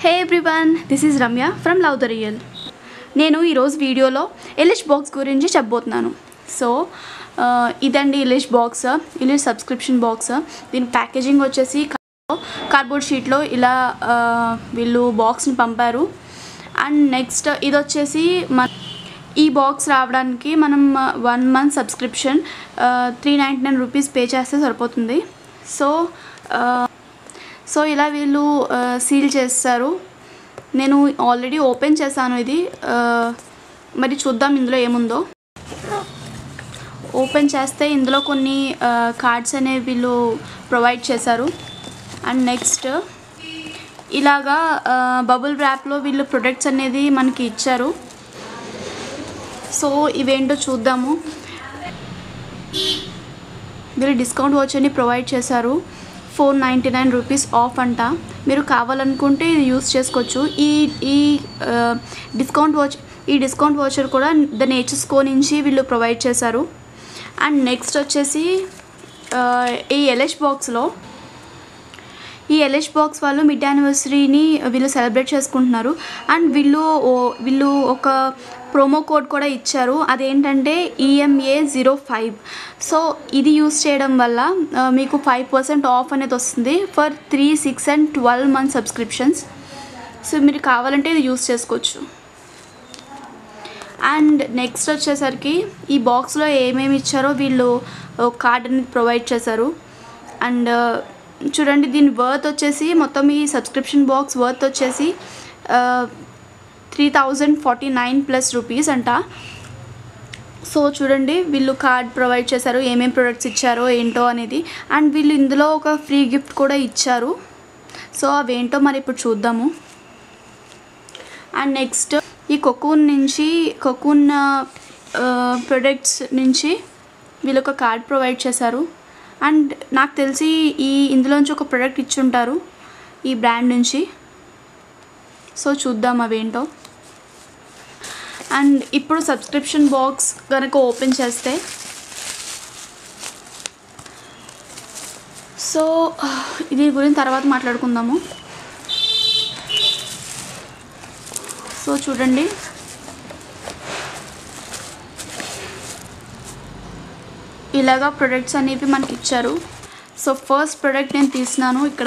hey everyone this is Ramya from love the real నేను ఈరోజు వీడియోలో ఎలిష్ బాక్స్ గురించి చెప్పబోతున్నాను సో ఆ, ఇదండి Elish box Elish subscription box దీని ప్యాకేజింగ్ వచ్చేసి కార్డ్బోర్డ్ షీట్లో ఇలా ఆ, వీళ్ళు బాక్స్ని పంపారు అండ్ నెక్స్ట్ ఇది వచ్చేసి మన ఈ బాక్స్ రావడానికి మనం one month subscription three ninety nine rupees pay చేస్తే సరిపోతుంది సో సో ఇలా వీళ్ళు సీల్ చేస్తారు నేను ఆల్రెడీ ఓపెన్ చేశాను ఇది ఆ, మరి చూద్దాం ఇందులో ఏముందో ఓపెన్ చేస్తే ఇందులో కొన్ని కార్డ్స్ అనేవి వీళ్ళు ప్రొవైడ్ చేశారు అండ్ నెక్స్ట్ ఇలాగా బబుల్ ర్యాప్లో వీళ్ళు ప్రొడక్ట్స్ అనేది మనకి ఇచ్చారు సో ఇవేంటో చూద్దాము వీళ్ళు డిస్కౌంట్ వాచర్ని ప్రొవైడ్ చేశారు four ninety nine rupees off అంట మీరు కావాలనుకుంటే ఇది యూస్ చేసుకోవచ్చు ఈ ఈ ఆ, డిస్కౌంట్ వాచ్ ఈ డిస్కౌంట్ వాచర్ కూడా ద నేచర్స్ కో నుంచి వీళ్ళు ప్రొవైడ్ చేశారు అండ్ నెక్స్ట్ వచ్చేసి ఆ, ఈ ఎల్ఎస్ బాక్స్లో ఈ ఎల్ఎస్ బాక్స్ వాళ్ళు మిడ్ యానివర్సరీని వీళ్ళు సెలబ్రేట్ చేసుకుంటున్నారు అండ్ వీళ్ళు ఓ- వీళ్ళు ఒక ప్రోమో కోడ్ కూడా ఇచ్చారు అదేంటంటే ఈఎంఏ జీరో ఫైవ్ సో ఇది యూస్ చేయడం వల్ల ఆ, మీకు ఫైవ్ పర్సెంట్ ఆఫ్ అనేది వస్తుంది for three six and twelve month subscriptions so మీరు కావాలంటే ఇది యూస్ చేసుకోవచ్చు అండ్ నెక్స్ట్ వచ్చేసరికి ఈ బాక్స్లో ఏమేమి ఇచ్చారో వీళ్ళు కార్డ్ అనేది ప్రొవైడ్ చేశారు అండ్ చూడండి దీని వర్త్ వచ్చేసి మొత్తం ఈ సబ్స్క్రిప్షన్ బాక్స్ వర్త్ వచ్చేసి three thousand forty nine plus rupees అంట సో చూడండి వీళ్ళు కార్డ్ ప్రొవైడ్ చేశారు ఏమేమి ప్రొడక్ట్స్ ఇచ్చారో ఏంటో అనేది అండ్ వీళ్ళు ఇందులో ఒక ఫ్రీ గిఫ్ట్ కూడా ఇచ్చారు సో అవేంటో మరి ఇప్పుడు చూద్దాము అండ్ నెక్స్ట్ ఈ కొకూన్ నుంచి కొకూన్ ప్రొడక్ట్స్ నుంచి వీళ్ళు ఒక కార్డ్ ప్రొవైడ్ చేశారు అండ్ నాకు తెలిసి ఈ ఇందులోంచి ఒక ప్రోడక్ట్ ఇచ్చుంటారు ఈ బ్రాండ్ నుంచి సో చూద్దాం అవేంటో అండ్ ఇప్పుడు సబ్స్క్రిప్షన్ బాక్స్ కనుక ఓపెన్ చేస్తే సో దీని గురించి తర్వాత మాట్లాడుకుందాము సో చూడండి ఇలాగా ప్రొడక్ట్స్ అనేవి మనకి ఇచ్చారు సో ఫస్ట్ ప్రోడక్ట్ నేను తీసినాను ఇక్కడ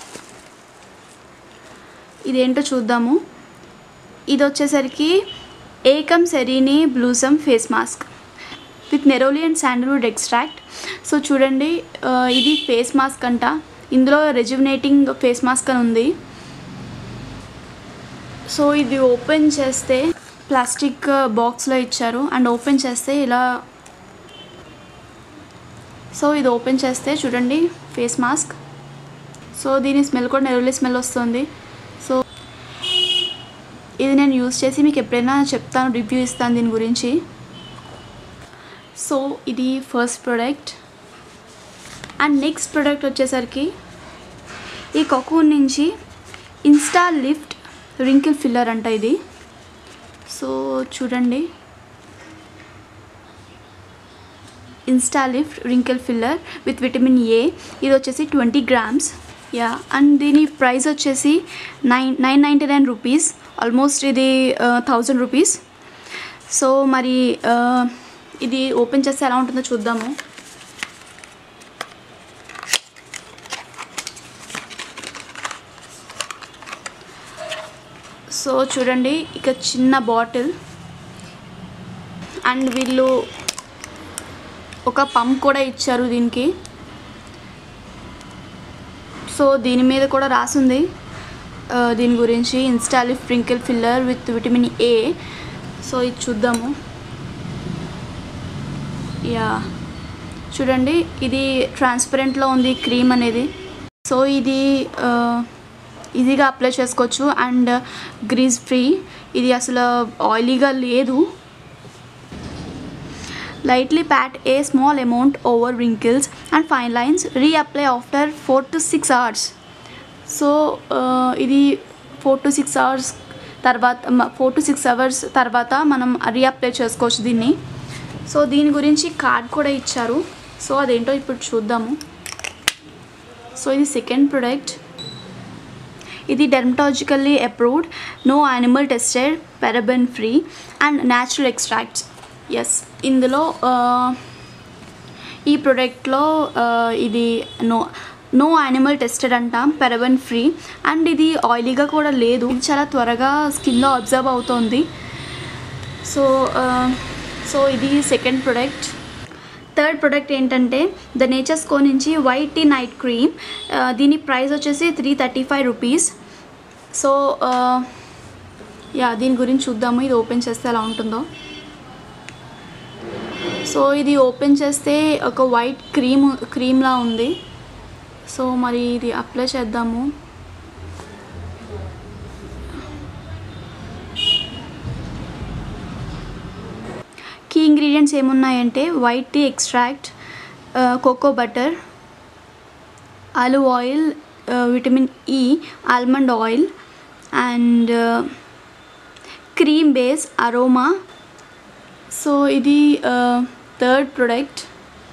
ఇదేంటో చూద్దాము ఇది వచ్చేసరికి Ekam serene blossom face mask with neroli and sandalwood extract so చూడండి ఆ, ఇది ఫేస్ మాస్క్ అంట ఇందులో రెజ్యునేటింగ్ ఫేస్ మాస్క్ అని ఉంది సో ఇది ఓపెన్ చేస్తే ప్లాస్టిక్ బాక్స్లో ఇచ్చారు అండ్ ఓపెన్ చేస్తే ఇలా సో ఇది ఓపెన్ చేస్తే చూడండి ఫేస్ మాస్క్ సో దీని స్మెల్ కూడా నెరవలి స్మెల్ వస్తుంది సో ఇది నేను యూస్ చేసి మీకు ఎప్పుడైనా చెప్తాను రివ్యూ ఇస్తాను దీని గురించి సో ఇది first product and next product వచ్చేసరికి ఈ కొకూన్ నుంచి ఇన్స్టా లిఫ్ట్ రింకిల్ ఫిల్లర్ అంట ఇది సో చూడండి insta lift wrinkle filler with vitamin A ఇది వచ్చేసి ట్వంటీ గ్రామ్స్ యా అండ్ దీని ప్రైస్ వచ్చేసి nine nine ninety nine rupees almost ఇది థౌజండ్ రూపీస్ సో మరి ఆ, ఇది ఓపెన్ చేస్తే ఎలా ఉంటుందో చూద్దాము సో చూడండి ఇక చిన్న బాటిల్ అండ్ వీళ్ళు ఒక పంప్ కూడా ఇచ్చారు దీనికి సో దీని మీద కూడా రాసింది ఆ, దీని గురించి instalift sprinkle filler with vitamin A so ఇది చూద్దాము యా చూడండి ఇది ట్రాన్స్పరెంట్లో ఉంది క్రీమ్ అనేది సో ఇది ఆ, ఈజీగా అప్లై చేసుకోవచ్చు అండ్ గ్రీజ్ ఫ్రీ ఇది అసలు ఆయిలీగా లేదు lightly pat a small amount over wrinkles and fine lines reapply after 4 to 6 hours so ఇది ఫోర్ టు సిక్స్ అవర్స్ తర్వాత ఫోర్ టు సిక్స్ అవర్స్ తర్వాత మనం రీఅప్లై చేసుకోవచ్చు దీన్ని సో దీని గురించి కార్డ్ కూడా ఇచ్చారు సో అదేంటో ఇప్పుడు చూద్దాము సో ఇది సెకండ్ ప్రోడక్ట్ ఇది dermatologically approved no animal tested paraben free and natural extracts yes ఇందులో ఆ, ఈ ప్రోడక్ట్లో ఇది నో నో యానిమల్ టెస్టెడ్ అంట పెరబన్ ఫ్రీ అండ్ ఇది ఆయిలీగా కూడా లేదు ఇది చాలా త్వరగా స్కిన్లో అబ్జర్వ్ అవుతోంది సో సో ఇది సెకండ్ ప్రోడక్ట్ థర్డ్ ప్రోడక్ట్ ఏంటంటే ద నేచర్స్ కో నుంచి వైట్ టీ నైట్ క్రీమ్ దీని ప్రైస్ వచ్చేసి three thirty five rupees so yeah దీని గురించి చూద్దాము ఇది ఓపెన్ చేస్తే ఎలా ఉంటుందో సో ఇది ఓపెన్ చేస్తే ఒక వైట్ క్రీమ్ క్రీమ్లా ఉంది సో మరి ఇది అప్లై చేద్దాము కీ ఇంగ్రీడియంట్స్ ఏమున్నాయంటే white tea extract cocoa butter olive oil vitamin E almond oil and cream base aroma so ఇది third product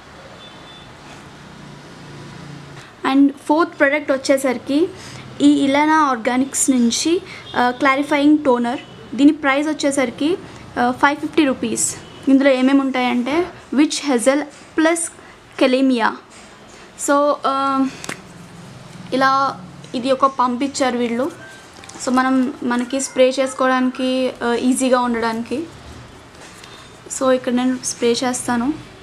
and fourth product వచ్చేసరికి ఈ ఇలానా ఆర్గానిక్స్ నుంచి క్లారిఫైయింగ్ టోనర్ దీని ప్రైస్ వచ్చేసరికి ఫైవ్ ఫిఫ్టీ రూపీస్ ఇందులో ఏమేమి ఉంటాయంటే విచ్ హెజల్ ప్లస్ కెలీమియా సో ఇలా ఇది ఒక పంప్ ఇచ్చారు వీళ్ళు సో మనం మనకి స్ప్రే చేసుకోవడానికి ఈజీగా ఉండడానికి సో ఇక్కడ నేను స్ప్రే చేస్తాను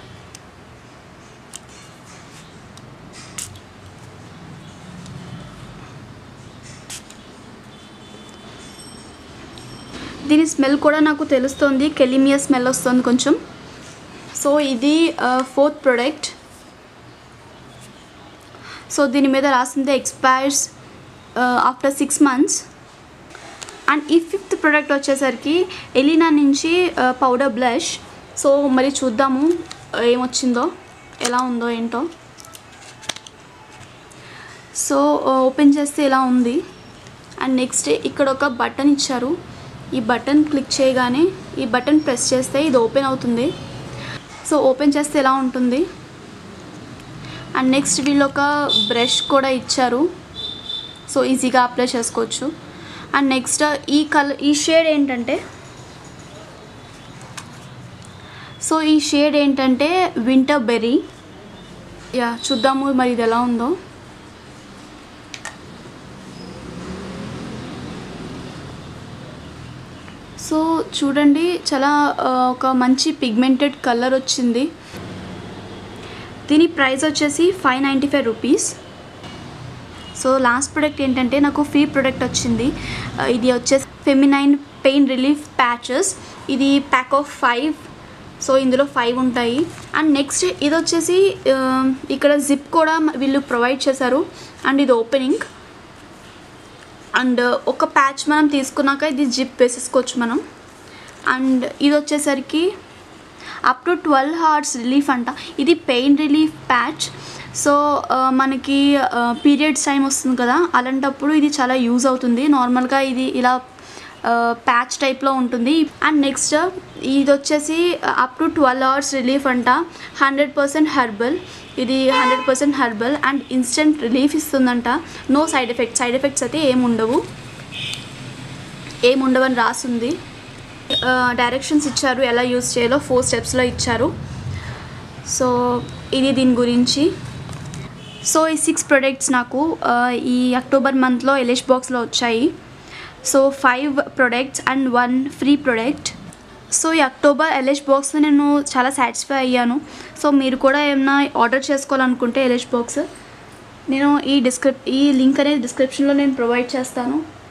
దీని స్మెల్ కూడా నాకు తెలుస్తుంది కెలిమియా స్మెల్ వస్తుంది కొంచెం సో ఇది ఫోర్త్ ప్రోడక్ట్ సో దీని మీద రాసింది expires after six months and ఈ ఫిఫ్త్ ప్రోడక్ట్ వచ్చేసరికి ఎలినా నుంచి పౌడర్ బ్లష్ సో మరి చూద్దాము ఏమొచ్చిందో ఎలా ఉందో ఏంటో సో ఓపెన్ చేస్తే ఇలా ఉంది అండ్ నెక్స్ట్ ఇక్కడ ఒక బటన్ ఇచ్చారు ఈ బటన్ క్లిక్ చేయగానే ఈ బటన్ ప్రెస్ చేస్తే ఇది ఓపెన్ అవుతుంది సో ఓపెన్ చేస్తే ఎలా ఉంటుంది అండ్ నెక్స్ట్ వీళ్ళు ఒక బ్రష్ కూడా ఇచ్చారు సో ఈజీగా అప్లై చేసుకోవచ్చు అండ్ నెక్స్ట్ ఈ కలర్ ఈ షేడ్ ఏంటంటే సో ఈ షేడ్ ఏంటంటే వింటర్ బెర్రీ యా చూద్దాము మరి ఇది ఎలా ఉందో సో చూడండి చాలా ఆ, ఒక మంచి పిగ్మెంటెడ్ కలర్ వచ్చింది దీని ప్రైస్ వచ్చేసి five ninety five rupees so last product ఏంటంటే నాకు ఫ్రీ ప్రోడక్ట్ వచ్చింది ఆ, ఇది వచ్చేసి ఫెమినైన్ పెయిన్ రిలీఫ్ ప్యాచెస్ ఇది ప్యాక్ ఆఫ్ ఫైవ్ సో ఇందులో ఫైవ్ ఉంటాయి అండ్ నెక్స్ట్ ఇది వచ్చేసి ఆ, ఇక్కడ జిప్ కూడా వీళ్ళు ప్రొవైడ్ చేశారు అండ్ ఇది ఓపెనింగ్ అండ్ ఒక ప్యాచ్ మనం తీసుకున్నాక ఇది జిప్ వేసేసుకోవచ్చు మనం అండ్ ఇది వచ్చేసరికి up to twelve hours relief అంట ఇది పెయిన్ రిలీఫ్ ప్యాచ్ సో ఆ, మనకి పీరియడ్స్ టైం వస్తుంది కదా అలాంటప్పుడు ఇది చాలా యూజ్ అవుతుంది నార్మల్గా ఇది ఇలా ప్యాచ్ టైప్లో ఉంటుంది అండ్ నెక్స్ట్ ఇది వచ్చేసి up to twelve hours relief అంట హండ్రెడ్ పర్సెంట్ హెర్బల్ ఇది hundred percent herbal and instant relief ఇస్తుందంట no side effects side effects అయితే ఏమి ఉండవు ఏమి ఉండవని రాసింది డైరెక్షన్స్ ఇచ్చారు ఎలా యూస్ చేయాలో ఫోర్ స్టెప్స్లో ఇచ్చారు సో ఇది దీని గురించి సో ఈ సిక్స్ ప్రొడక్ట్స్ నాకు ఆ, ఈ అక్టోబర్ మంత్లో ఎలిష్ బాక్స్లో వచ్చాయి so five products and one free product so ఈ అక్టోబర్ ఎలిష్ బాక్స్లో నేను చాలా సాటిస్ఫై అయ్యాను సో మీరు కూడా ఏమైనా ఆర్డర్ చేసుకోవాలనుకుంటే ఎలిష్ బాక్స్ నేను ఈ డిస్క్రిప్ ఈ లింక్ అనేది డిస్క్రిప్షన్లో నేను ప్రొవైడ్ చేస్తాను